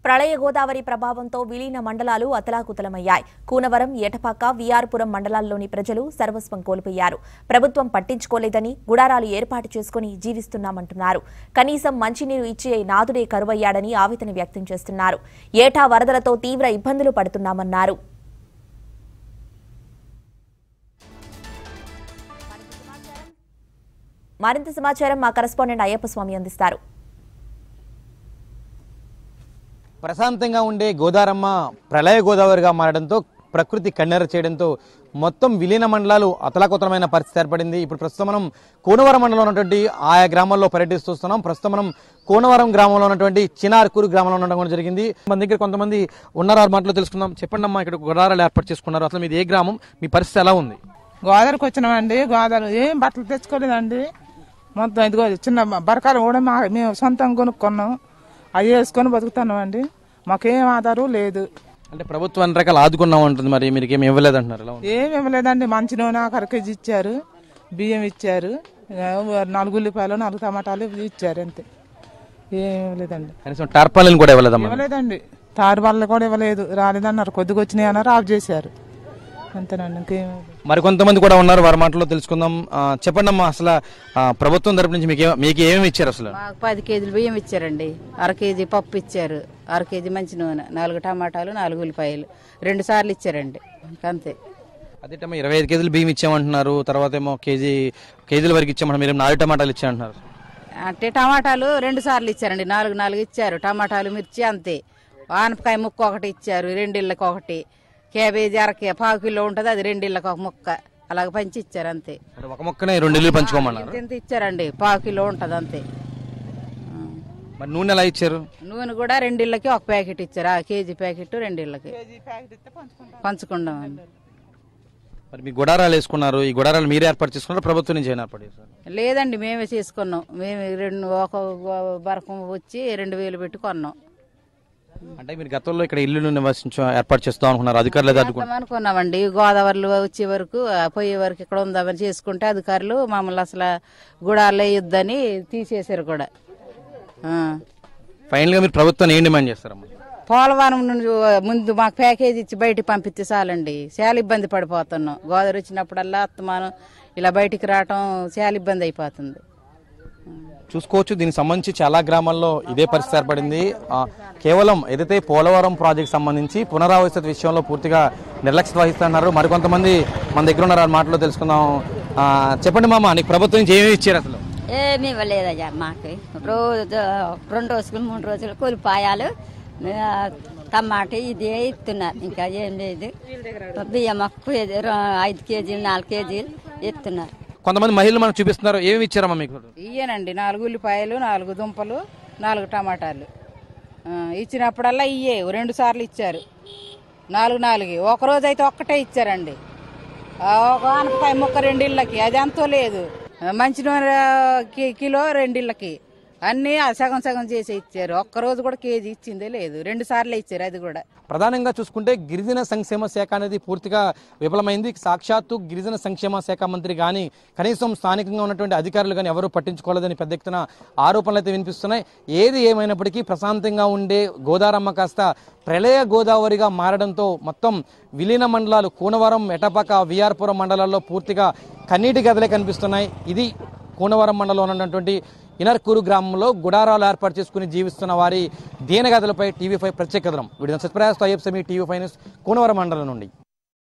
ప్రళయ గోదావరి ప్రభావంతో విలీన మండలాలు అతలాకుతలమయ్యాయి కూనవరం ఏటపాక విఆర్పురం మండలాల్లోని ప్రజలు సర్వస్వం కోల్పోయారు ప్రభుత్వం పట్టించుకోలేదని గుడారాలు ఏర్పాటు చేసుకుని జీవిస్తున్నామంటున్నారు కనీసం మంచినీరు ఇచ్చే నాదుడే కరువయ్యాడని ఆవేదన వ్యక్తం చేస్తున్నారు ఏటా వరదలతో తీవ్ర ఇబ్బందులు పడుతున్నామన్నారు మరింత సమాచారం మా కరెస్పాండెంట్ అయ్యప్ప స్వామి అందిస్తారు ప్రశాంతంగా ఉండే గోదారమ్మ ప్రళయ గోదావరిగా మారడంతో ప్రకృతి కన్నెర చేయడంతో మొత్తం విలీన మండలాలు అతలాకుతలమైన పరిస్థితి ఏర్పడింది ఇప్పుడు ప్రస్తుతం మనం కోనవరం మండలంలో ఉన్నటువంటి ఆయా గ్రామాల్లో పర్యటిస్తున్నాం ప్రస్తుతం మనం కోనవరం గ్రామంలో ఉన్నటువంటి చినార్కూరు గ్రామంలో ఉండడం కూడా జరిగింది మన దగ్గర కొంతమంది ఉన్నారు వారి మాటలో తెలుసుకుందాం చెప్పండి అమ్మా ఇక్కడ గోదావరాలు ఏర్పాటు చేసుకున్నారు అసలు మీది ఏ గ్రామం మీ పరిస్థితి ఎలా ఉంది గోదావరికి వచ్చినామండి గోదావరి ఏం బట్టలు తెచ్చుకోలేదండి మొత్తం ఇదిగో చిన్న బరకాలు కూడా మా మేము సొంతంగా కొనుక్కున్నాం అవి వేసుకొని బతుకుతున్నాం అండి మాకేం ఆధారం లేదు అంటే ప్రభుత్వం అన్ని రకాలు ఆదుకున్నాం ఉంటుంది మరి మీరు ఏమి ఇవ్వలేదు అంటున్నారు ఎలా ఉంది ఏం ఇవ్వలేదండి మంచి నూనె ఒక అర కేజీ ఇచ్చారు బియ్యం ఇచ్చారు ఆ, నాలుగు ఉల్లిపాయలు నాలుగు టమాటాలు ఇచ్చారు అంతే ఏం ఇవ్వలేదండి కనీసం టార్పాలిన్ కూడా ఇవ్వలేదమ్మా ఇవ్వలేదండి తారు బల్ల కూడా ఇవ్వలేదు రాలేదన్నారు కొద్దిగా వచ్చినాయి అన్నారు ఆఫ్ చేశారు అంతేనండి ఇంకేం ఇవ్వలేదు. మరి కొంతమంది కూడా ఉన్నారు వారి మాటలో తెలుసుకుందాం ఆ, చెప్పండి అమ్మా అసలు ఆ, ప్రభుత్వం తరపు నుంచి మీకు ఏ- మీకు ఏమేమి ఇచ్చారు అసలు మాకు పది కేజీలు బియ్యం ఇచ్చారండి అర కేజీ పప్పు ఇచ్చారు అర కేజీ మంచి నూనె నాలుగు టమాటాలు నాలుగు ఉల్లిపాయలు రెండు సార్లు ఇచ్చారండి అంతే అదేటమ్మా ఇరవై ఐదు కేజీలు బియ్యం ఇచ్చామంటున్నారు తర్వాత ఏమో కేజీ కేజీల వరకు ఇచ్చామంటున్నారు మీరు నాలుగు టమాటాలు ఇచ్చామంటున్నారు అంటే టమాటాలు రెండు సార్లు ఇచ్చారండి నాలుగు నాలుగు ఇచ్చారు టమాటాలు మిర్చి అంతే ఆనపకాయ ముక్క ఒకటి ఇచ్చారు రెండిళ్ళకి ఒకటి క్యాబేజీ అరకే పావు కిలో ఉంటుంది అది రెండిళ్ళకి ఒక ముక్క అలాగ పంచి ఇచ్చారు అంతే అంటే ఒక మొక్కనే రెండు ఇల్లు పంచుకోమన్నారు ఇంత ఇంత ఇచ్చారండి పావు కిలో ఉంటుంది అంతే ఆ. మరి నూనె ఎలా ఇచ్చారు నూనె కూడా రెండిళ్ళకి ఒక ప్యాకెట్ ఇచ్చారు ఆ కేజీ ప్యాకెట్ రెండిళ్ళకి పంచుకుందాం అండి మరి మీ గుడారాలు వేసుకున్నారు ఈ గుడారాలు మీరే ఏర్పాటు చేసుకున్నారు ప్రభుత్వం నుంచి ఏమైనా ఏర్పాటు చేశారు లేదండి మేమే చేసుకున్నాం మేము రెండు ఒక బరకం వచ్చి రెండు వేలు పెట్టి కొన్నాం అంటే మీరు గతంలో ఇక్కడ ఇల్లు నివసించ ఏర్పాటు చేస్తాం అనుకున్నారు అధికారులు ఏదో అడ్డుకున్నారు చేద్దాం అనుకున్నామండి గోదావరిలో వచ్చే వరకు ఆ, పోయే వరకు ఇక్కడ ఉందామని చేసుకుంటే అధికారులు మమ్మల్ని అసలు గుడాలు వేయొద్దని తీసేశారు కూడా ఆ. ఫైనల్ గా మీరు ప్రభుత్వాన్ని ఏం డిమాండ్ చేస్తారమ్మా పోలవరం నుండి ముందు మాకు ప్యాకేజ్ ఇచ్చి బయటికి పంపిస్తే చాలండి చాలా ఇబ్బంది పడిపోతున్నాం గోదావరి వచ్చినప్పుడల్లా అత్తమానం ఇలా బయటికి రావటం చాలా ఇబ్బంది అయిపోతుంది చూసుకోవచ్చు దీనికి సంబంధించి చాలా గ్రామాల్లో ఇదే పరిస్థితి ఏర్పడింది ఆ, కేవలం ఏదైతే పోలవరం ప్రాజెక్ట్ సంబంధించి పునరావాస విషయంలో పూర్తిగా నిర్లక్ష్యం వహిస్తున్నారు మరికొంతమంది మన దగ్గర ఉన్నారు ఆ మాటలో తెలుసుకుందాం ఆ, చెప్పండి మామ నీకు ప్రభుత్వం నుంచి ఏమేమి ఇచ్చారు అసలు ఏమీ ఇవ్వలేదయ్యా మాకు రోజు రెండు రోజులు మూడు రోజులు కూలిపాయాలు ఆ, టమాటా ఇది ఇస్తున్నారు ఇంకా ఏం లేదు బియ్యం ఒక కేజీ ర- ఐదు కేజీలు నాలుగు కేజీలు ఇస్తున్నారు కొంతమంది మహిళలు మనకు చూపిస్తున్నారు ఏమేమి ఇచ్చారమ్మా మీకు ఇయ్యేనండి నాలుగు ఉల్లిపాయలు నాలుగు దుంపలు నాలుగు టమాటాలు ఆ, ఇచ్చినప్పుడల్లా ఇయ్యే రెండు సార్లు ఇచ్చారు నాలుగు నాలుగు ఒక రోజు అయితే ఒక్కటే ఇచ్చారండి ఆ, ఒక ఆనపకాయ ముక్క రెండిళ్ళకి అది ఎంతో లేదు ఆ, మంచి నూనె కి- కిలో రెండిళ్ళకి అన్నీ ఆ సగం సగం చేసి ఇచ్చారు ఒక్క రోజు కూడా కేజీ ఇచ్చిందే లేదు రెండు సార్లు ఇచ్చారు అది కూడా ప్రధానంగా చూసుకుంటే గిరిజన సంక్షేమ శాఖ అనేది పూర్తిగా విఫలమైంది సాక్షాత్తు గిరిజన సంక్షేమ శాఖ మంత్రి కానీ కనీసం స్థానికంగా ఉన్నటువంటి అధికారులు కానీ ఎవరూ పట్టించుకోలేదని పెద్ద ఎత్తున ఆరోపణలు అయితే వినిపిస్తున్నాయి ఏది ఏమైనప్పటికీ ప్రశాంతంగా ఉండే గోదారమ్మ కాస్త ప్రళయ గోదావరిగా మారడంతో మొత్తం విలీన మండలాలు కూనవరం ఎటపాక విఆర్పురం మండలాల్లో పూర్తిగా కన్నీటి గదలే కనిపిస్తున్నాయి ఇది కూనవరం మండలంలో ఉన్నటువంటి ఇనర్కూరు గ్రామంలో గుడారాలు ఏర్పాటు చేసుకుని జీవిస్తున్న వారి దీనగదలపై టీవీ ఫైవ్ ప్రత్యేక కథనం వీడియో సత్యప్రయాస్ అయ్యప్ సమీ టీవీ ఫైవ్ న్యూస్ కూనవరం మండలం నుండి